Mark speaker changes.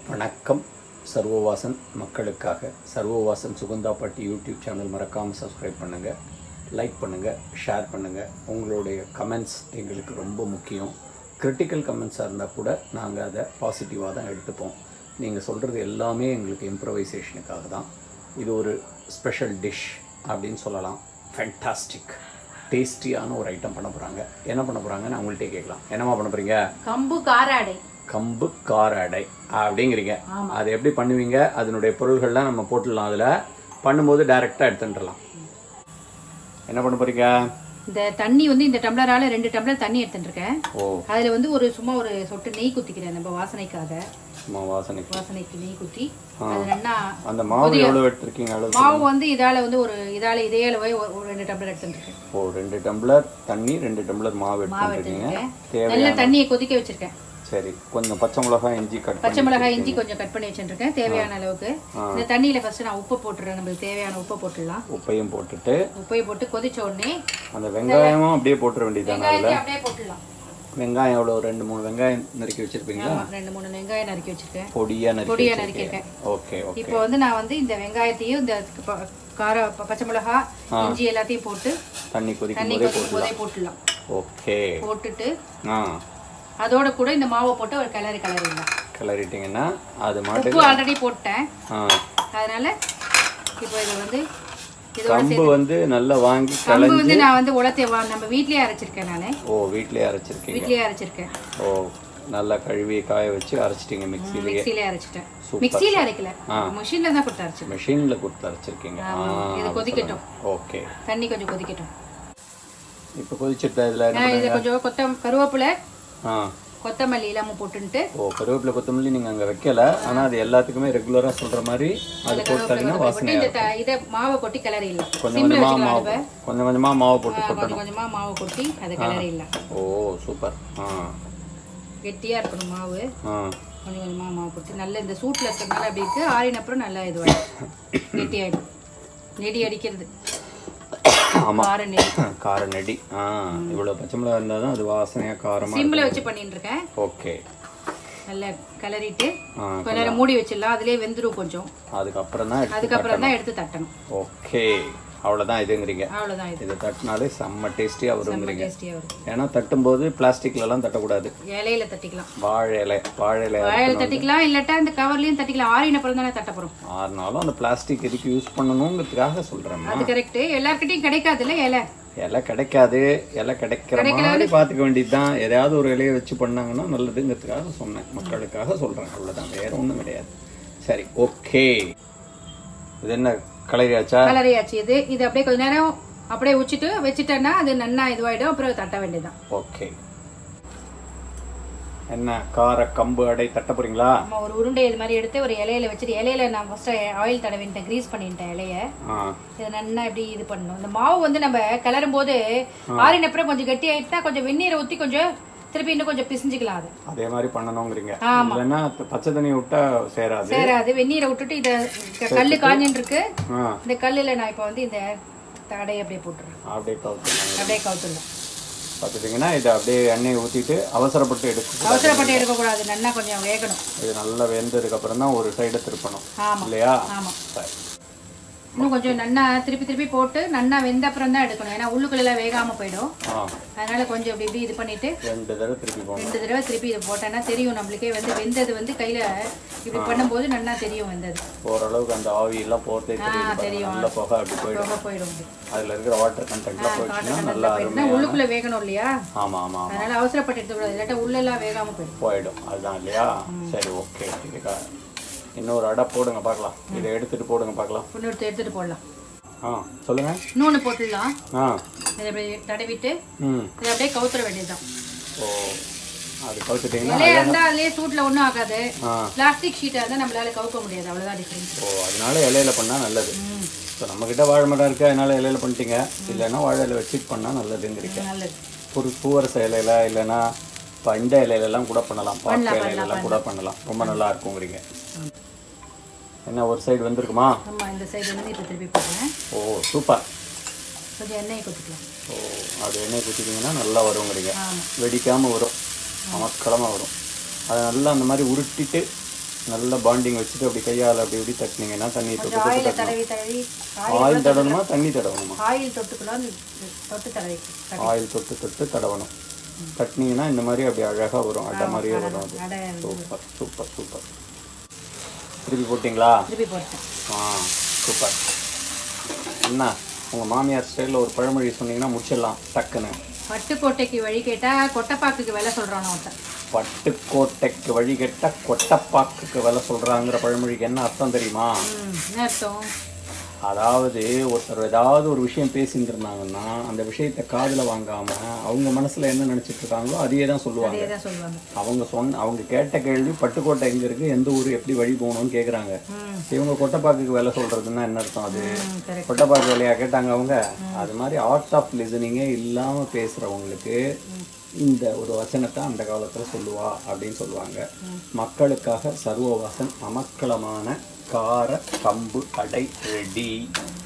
Speaker 1: வணக்கம் சர்வவாசன் மக்களுக்காக சர்வவாசன் சுகந்தா பாட்டி யூடியூப் சேனல் மறக்காமல் சப்ஸ்கிரைப் பண்ணுங்கள் லைக் பண்ணுங்கள் ஷேர் பண்ணுங்கள் உங்களுடைய கமெண்ட்ஸ் எங்களுக்கு ரொம்ப முக்கியம் கிரிட்டிக்கல் கமெண்ட்ஸாக இருந்தால் கூட நாங்கள் அதை பாசிட்டிவாக தான் எடுத்துப்போம் நீங்கள் சொல்கிறது எல்லாமே எங்களுக்கு இம்ப்ரவைசேஷனுக்காக தான் இது ஒரு ஸ்பெஷல் டிஷ் அப்படின்னு சொல்லலாம் ஃபென்டாஸ்டிக் டேஸ்டியான ஒரு ஐட்டம் பண்ண போகிறாங்க என்ன பண்ண போகிறாங்கன்னு அவங்கள்ட்டே கேட்கலாம் என்னம்மா பண்ண போகிறீங்க
Speaker 2: கம்பு கார அடை
Speaker 1: கம்பு கார அடை அப்படிங்கிறீங்க அது எப்படி பண்ணுவீங்க அதனுடைய பொருள்கள்லாம் நம்ம போட்டுடலாம் அதில் பண்ணும்போது டைரெக்டாக எடுத்துட்டுலாம் என்ன பண்ண போறீங்க
Speaker 2: இந்த தண்ணி வந்து இந்த டம்ளரால ரெண்டு டம்ளர் தண்ணி எடுத்துட்டு இருக்கேன்
Speaker 1: ஓ
Speaker 2: அதுல வந்து ஒரு சும்மா ஒரு சொட்டு நெய் குத்திக்கிறேன் நம்ம வாசனைக்காக
Speaker 1: சும்மா வாசனைக்கு
Speaker 2: வாசனைக்கு நெய் குத்தி அது நல்லா
Speaker 1: அந்த மாவு எவ்வளோ எடுத்திருக்கீங்க அளவு
Speaker 2: மாவு வந்து இதால வந்து ஒரு இதால இதே அளவு ஒரு ஒரு ரெண்டு டம்ளர் எடுத்துட்டு இருக்கேன்
Speaker 1: ஓ ரெண்டு டம்ளர் தண்ணி ரெண்டு டம்ளர் மாவு எடுத்துருக்கீங்க
Speaker 2: இருக்கேன்.
Speaker 1: தேவை
Speaker 2: நல்ல தண்ணியை கொதிக்க வச்சிருக்கேன்
Speaker 1: சரி கொஞ்சம் பச்சை மிளகாய் இஞ்சி கட்
Speaker 2: பச்சை
Speaker 1: பண்ணி
Speaker 2: மிளகாய் இஞ்சி கொஞ்சம் கட் பண்ணி வச்சிருக்கேன் தேவையான அளவுக்கு இந்த தண்ணியில ஃபர்ஸ்ட் நான் உப்பு போட்டுறேன் நம்மளுக்கு தேவையான உப்பு போட்டுடலாம்
Speaker 1: உப்பையும் போட்டுட்டு
Speaker 2: உப்பையை போட்டு கொதிச்ச உடனே
Speaker 1: அந்த வெங்காயமும் அப்படியே போட்டுற வேண்டியதானே அதில்
Speaker 2: வெங்காயத்தை அப்படியே போட்டுடலாம்
Speaker 1: வெங்காயம் எவ்வளோ ரெண்டு மூணு வெங்காயம் நறுக்கி வச்சிருப்பீங்களா
Speaker 2: ஆமா, ரெண்டு மூணு வெங்காயம் நறுக்கி வச்சிருக்கேன்
Speaker 1: பொடியாக நறுக்கி
Speaker 2: பொடியா
Speaker 1: வச்சிருக்கீங்க
Speaker 2: நறுக்கியிருக்கேன்
Speaker 1: ஓகே ஓகே
Speaker 2: இப்போ வந்து நான் வந்து இந்த வெங்காயத்தையும் இந்த ப- கார ப- பச்சை மிளகா இஞ்சி எல்லாத்தையும் போட்டு
Speaker 1: தண்ணி கொதிக்கும்
Speaker 2: தண்ணி
Speaker 1: போதே
Speaker 2: கொதிக்கும் போதே போட்டுடலாம்
Speaker 1: ஓகே
Speaker 2: போட்டுட்டு
Speaker 1: ஆ
Speaker 2: அதோட கூட இந்த மாவை போட்டு ஒரு கிளறி கிளறிடலாம்
Speaker 1: கிளறிட்டிங்கன்னா அது மாட்டுக்கு
Speaker 2: உப்பு ஆல்ரெடி போட்டேன்
Speaker 1: ஆ
Speaker 2: அதனால இப்போ இதை வந்து இதோட
Speaker 1: கம்பு வந்து நல்லா வாங்கி
Speaker 2: கம்பு
Speaker 1: களைஞ்சி
Speaker 2: வந்து நான் வந்து உலர்த்தி வா- நம்ம வீட்லயே அரைச்சிருக்கேன் நான்
Speaker 1: ஓ வீட்லயே அரைச்சிருக்கீங்க
Speaker 2: வீட்லயே அரைச்சிருக்கேன்
Speaker 1: ஓ நல்லா கழுவி காய வச்சு அரைச்சிட்டீங்க மிக்சிலேயே
Speaker 2: மிக்சிலே அரைச்சிட்டேன்
Speaker 1: சூப்பர்.
Speaker 2: மிக்சியில அரைக்கல மிஷின்ல தான் கொடுத்து அரைச்சிருக்கேன்
Speaker 1: மெஷினில் கொடுத்து அரைச்சிருக்கீங்க ஆ
Speaker 2: இது கொதிக்கட்டும்
Speaker 1: ஓகே
Speaker 2: தண்ணி கொஞ்சம் கொதிக்கட்டும்
Speaker 1: இப்போ கொதிச்சிட்ட இதில் என்ன
Speaker 2: நான் இதை கொஞ்சம் கொத்த கருவேப்பிலை
Speaker 1: ஆ
Speaker 2: கொத்தமல்லி இல்லாம போட்டுன்ட்டு
Speaker 1: ஓ கருவேப்பிலை கொத்தமல்லி நீங்கள் அங்கே வைக்கல ஆனால் அது எல்லாத்துக்குமே ரெகுலராக சொல்கிற மாதிரி அது போட்டாங்கன்னா
Speaker 2: போட்டு
Speaker 1: வாசனையாக
Speaker 2: இந்த த- இதை மாவை கொட்டி கிளறிடலாம்
Speaker 1: கொஞ்சம்
Speaker 2: சிம்ல
Speaker 1: கொஞ்சமாக
Speaker 2: வச்சுக்கலாம்
Speaker 1: மாவு
Speaker 2: அடுப்பை.
Speaker 1: கொஞ்சம் கொஞ்சமாக மாவு போட்டு
Speaker 2: ஆ,
Speaker 1: போட்டணும்
Speaker 2: கொஞ்சம் கொஞ்சமா மாவு கொட்டி அதை கிளறிடலாம்
Speaker 1: ஓ சூப்பர் ஆ
Speaker 2: கெட்டியா இருக்கணும் மாவு
Speaker 1: ஆ
Speaker 2: கொஞ்சம் கொஞ்சமா மாவு கொட்டி நல்ல இந்த சூட்ல இருக்கிறதுனால அப்படி இருக்கு ஆறின அப்புறம் நல்லா இதுவாயிடும் கெட்டியாயிடும் நெடி அடிக்கிறது
Speaker 1: ஆமாம்
Speaker 2: கார நெடி
Speaker 1: கார நெடி ஆ இவ்வளோ பச்சை மிளகா இருந்தால் தான் அது வாசனையாக காரமாக
Speaker 2: சிம்ல வச்சு பண்ணிட்டு இருக்கேன்
Speaker 1: ஓகே
Speaker 2: நல்லா கிளறிட்டு
Speaker 1: ஆ
Speaker 2: கொஞ்ச நேரம் மூடி வச்சிடலாம் அதுலயே வெந்துரும் கொஞ்சம்
Speaker 1: அதுக்கப்புறம் தான் எடுத்து
Speaker 2: அதுக்கப்புறம் தான் எடுத்து தட்டணும்
Speaker 1: ஓகே அவ்வளோதான் இதுங்கிறீங்க
Speaker 2: அவ்வளவுதான் இது
Speaker 1: இதை தட்டினாலே செம்ம டேஸ்டியாக வருங்கிறீங்க
Speaker 2: டேஸ்டியா வரும்
Speaker 1: ஏன்னா தட்டும்போது பிளாஸ்டிக்லலாம் தட்டக்கூடாது
Speaker 2: இலையில தட்டிக்கலாம்
Speaker 1: வாழை இலை வாழை இலை
Speaker 2: வாழையில தட்டிக்கலாம் இல்லாட்டா இந்த கவர்லயும் தட்டிக்கலாம் ஆறின அப்புறம் தானே தட்ட போறோம்
Speaker 1: ஆறுனாலும் அந்த பிளாஸ்டிக் எதுக்கு யூஸ் பண்ணணுங்கிறதுக்காக சொல்கிறேம்மா
Speaker 2: அது கரெக்ட் எல்லார்கிட்டயும் கிடைக்காதுல்ல இலை
Speaker 1: இலை கிடைக்காது இலை கிடைக்கிற மாதிரி பார்த்துக்க வேண்டியது தான் எதையாவது ஒரு இலையை வச்சு பண்ணாங்கன்னா நல்லதுங்கிறதுக்காக சொன்னேன் மக்களுக்காக சொல்கிறேன் அவ்வளோதான் வேற ஒன்றும் கிடையாது சரி ஓகே இது என்ன கலரியாச்சா
Speaker 2: கலரையாச்சு இது இது அப்படியே கொஞ்ச நேரம் அப்படியே வச்சுட்டு வச்சுட்டேன்னா அது நன்னா இதுவாயிடும் அப்புறம் தட்ட வேண்டியதுதான்
Speaker 1: ஓகே என்ன கார கம்பு அடை தட்ட போறீங்களா
Speaker 2: நம்ம ஒரு உருண்டை இது மாதிரி எடுத்து ஒரு இலையில வச்சுட்டு இலையில நான் ஃபர்ஸ்ட் ஆயில் தடவிட்டேன் கிரீஸ் பண்ணிட்டேன் இலைய
Speaker 1: ஆ
Speaker 2: இதை நன்னா இப்படி இது பண்ணணும் இந்த மாவு வந்து நம்ம கிளறும் போது ஆறின அப்புறம் கொஞ்சம் கெட்டி ஆயிட்டுனா கொஞ்சம் வெந்நீரை ஊத்தி கொஞ்சம் திருப்பி இன்னும் கொஞ்சம் பிசிஞ்சுக்கலாம் அது
Speaker 1: அதே மாதிரி பண்ணணுங்கிறீங்க இல்லைன்னா த- பச்சை தண்ணி விட்டா சேராது
Speaker 2: சேராது வெந்நீரை விட்டுட்டு இத க- கல்லு காஞ்சின்னு இருக்கு
Speaker 1: ஆ
Speaker 2: இந்த கல்லுல நான் இப்போ வந்து இந்த தடையை அப்படியே போட்டுறேன்
Speaker 1: அப்படியே கவுத்துருங்க
Speaker 2: அப்படியே கவுத்துடலாம்
Speaker 1: பார்த்துட்டிங்கன்னா இதை அப்படியே எண்ணெயை ஊற்றிட்டு அவசரப்பட்டு எடுக்க
Speaker 2: அவசரப்பட்டு எடுக்கக்கூடாது நல்லா கொஞ்சம் வேகணும்
Speaker 1: இது நல்லா வெந்ததுக்கு அப்புறம் தான் ஒரு சைடை திருப்பணும்
Speaker 2: ஆமா
Speaker 1: இல்லையா
Speaker 2: ஆமா
Speaker 1: சரி
Speaker 2: இன்னும் கொஞ்சம் நன்னா திருப்பி திருப்பி போட்டு நன்னா வெந்த அப்புறம் தான் எடுக்கணும் ஏன்னா உள்ளுக்குள்ள வேகாம போயிடும்
Speaker 1: ஆ
Speaker 2: அதனால கொஞ்சம் இப்படி இப்படி இது பண்ணிட்டு
Speaker 1: ரெண்டு தடவை திருப்பி போகணும்
Speaker 2: ரெண்டு தடவை திருப்பி இது போட்டேன்னா தெரியும் நம்மளுக்கே வந்து வெந்தது வந்து கையில இப்படி பண்ணும்போது நன்னா தெரியும் வெந்தது
Speaker 1: ஓரளவுக்கு அந்த ஆவி எல்லாம் போகிறதே தெரியுது பாருங்க.
Speaker 2: தெரியும்.
Speaker 1: நல்ல புகை அப்படி போயிடும்
Speaker 2: ரொம்ப போயிடும் அப்படி.
Speaker 1: அதில் இருக்கிற வாட்டர் கண்டென்ட்லாம் போயிடுச்சுன்னா
Speaker 2: காட்டன்
Speaker 1: நல்லா
Speaker 2: போயிடுச்சுன்னா உள்ளுக்குள்ள வேகணும் இல்லையா
Speaker 1: ஆமாம் ஆமாம் ஆமாம்
Speaker 2: அதனால அவசரப்பட்டு எடுத்துக்கூடாது இல்லாட்டா உள்ளெல்லாம் வேகாம போயிடும்
Speaker 1: போயிடும் அதுதான் இல்லையா சரி ஓகே இதுக்கா இன்னொரு அடை போடுங்க பார்க்கலாம் இதை எடுத்துட்டு போடுங்க பார்க்கலாம்
Speaker 2: இன்னொருத்த எடுத்துட்டு போடலாம்
Speaker 1: ஆ சொல்லுங்க
Speaker 2: இன்னொன்று போட்டுடலாம்
Speaker 1: ஆ
Speaker 2: இதை அப்படியே தடவிட்டு
Speaker 1: ம்
Speaker 2: இதை அப்படியே கவுத்துற வேண்டியதுதான்
Speaker 1: ஓ அது கவுத்துட்டிங்கன்னா
Speaker 2: இலையா இருந்தா அதுலயே சூட்ல ஒண்ணும் ஆகாது
Speaker 1: ஆ
Speaker 2: பிளாஸ்டிக் ஷீட்டா இருந்தா நம்மளால கவுக்க முடியாது அவ்வளவுதான் டிஃபரன்ஸ்
Speaker 1: ஓ அதனால இலையில பண்ணால் நல்லது இப்போ நம்மக்கிட்ட வாழை மரம் இருக்குது அதனால இலையில பண்ணிட்டீங்க இல்லைன்னா வாழை இலை வச்சுட்டு பண்ணால் நல்லதுங்கிறீங்க
Speaker 2: நல்லது
Speaker 1: ஒரு பூவரச இலையில இல்லைன்னா இப்போ இந்த இலையிலலாம் கூட பண்ணலாம் பாக்கு இலையிலலாம் கூட பண்ணலாம் ரொம்ப நல்லா இருக்குங்கிறீங்க என்ன ஒரு சைடு வந்திருக்குமா
Speaker 2: ஆமா இந்த சைடு வந்து இப்போ திருப்பி போடுறேன்
Speaker 1: ஓ சூப்பர்
Speaker 2: கொஞ்சம் எண்ணெயை கொத்திக்கலாம்
Speaker 1: ஓ அது எண்ணெய் குத்திட்டிங்கன்னா நல்லா வருங்கிறீங்க
Speaker 2: ஆமா
Speaker 1: வெடிக்காமல் வரும் அமக்கலமாக வரும் அதை நல்லா அந்த மாதிரி உருட்டிட்டு நல்ல பாண்டிங் வச்சுட்டு அப்படி கையால் அப்படி இப்படி தட்டினீங்கன்னா தண்ணி தொட்டு
Speaker 2: கொஞ்சம்
Speaker 1: தொட்டு
Speaker 2: ஆயில
Speaker 1: தட்டணும்
Speaker 2: தடவி தடவி ஆயில்
Speaker 1: ஆயில் தடவணுமா தண்ணி தடவணுமா
Speaker 2: ஆயில் தொட்டுக்கலாம் தொட்டு தடவி
Speaker 1: ஆயில் தொட்டு தொட்டு தடவணும் தட்டினீங்கன்னா இந்த மாதிரி அப்படி அழகாக வரும் அடை மாதிரியே வரும் அது
Speaker 2: அடை
Speaker 1: சூப்பர் சூப்பர் சூப்பர் திருப்பி போட்டிங்களா
Speaker 2: திருப்பி போட்டேன்
Speaker 1: ஆ சூப்பர் என்ன உங்கள் மாமியார் ஸ்டைலில் ஒரு பழமொழி சொன்னீங்கன்னா முடிச்சிடலாம் டக்குன்னு
Speaker 2: பட்டுக்கோட்டைக்கு வழி கேட்டா கொட்டைப்பாக்குக்கு விலை சொல்றான் ஒருத்தன்
Speaker 1: பட்டுக்கோட்டைக்கு வழி கெட்ட கொட்டப்பாக்குக்கு விலை சொல்கிறாங்கிற பழமொழிக்கு என்ன அர்த்தம் தெரியுமா
Speaker 2: ம், என்ன அர்த்தம்
Speaker 1: அதாவது ஒருத்தர் ஏதாவது ஒரு விஷயம் பேசிட்டு இருந்தாங்கன்னா அந்த விஷயத்தை காதில் வாங்காம அவங்க மனசுல என்ன நினைச்சிட்டு இருக்காங்களோ அதையே தான் சொல்லுவாங்க
Speaker 2: அதே தான் சொல்லுவாங்க
Speaker 1: அவங்க சொன்ன அவங்க கேட்ட கேள்வி பட்டுக்கோட்டை எங்க இருக்கு எந்த ஊர் எப்படி வழி போகணும்னு கேக்குறாங்க
Speaker 2: ம்
Speaker 1: இவங்க கொட்டைப்பாக்குக்கு வேலை சொல்றதுன்னா என்ன அர்த்தம் அது
Speaker 2: ம் கரெக்ட்
Speaker 1: கொட்டைப்பாக்கு வேலையா கேட்டாங்க அவங்க அது மாதிரி ஆர்ட் ஆஃப் லிசனிங்கே இல்லாம பேசுறவங்களுக்கு இந்த ஒரு வசனத்தை அந்த காலத்துல சொல்லுவா அப்படின்னு சொல்லுவாங்க மக்களுக்காக சர்வவாசன் அமக்களமான கார கம்பு அடை ரெடி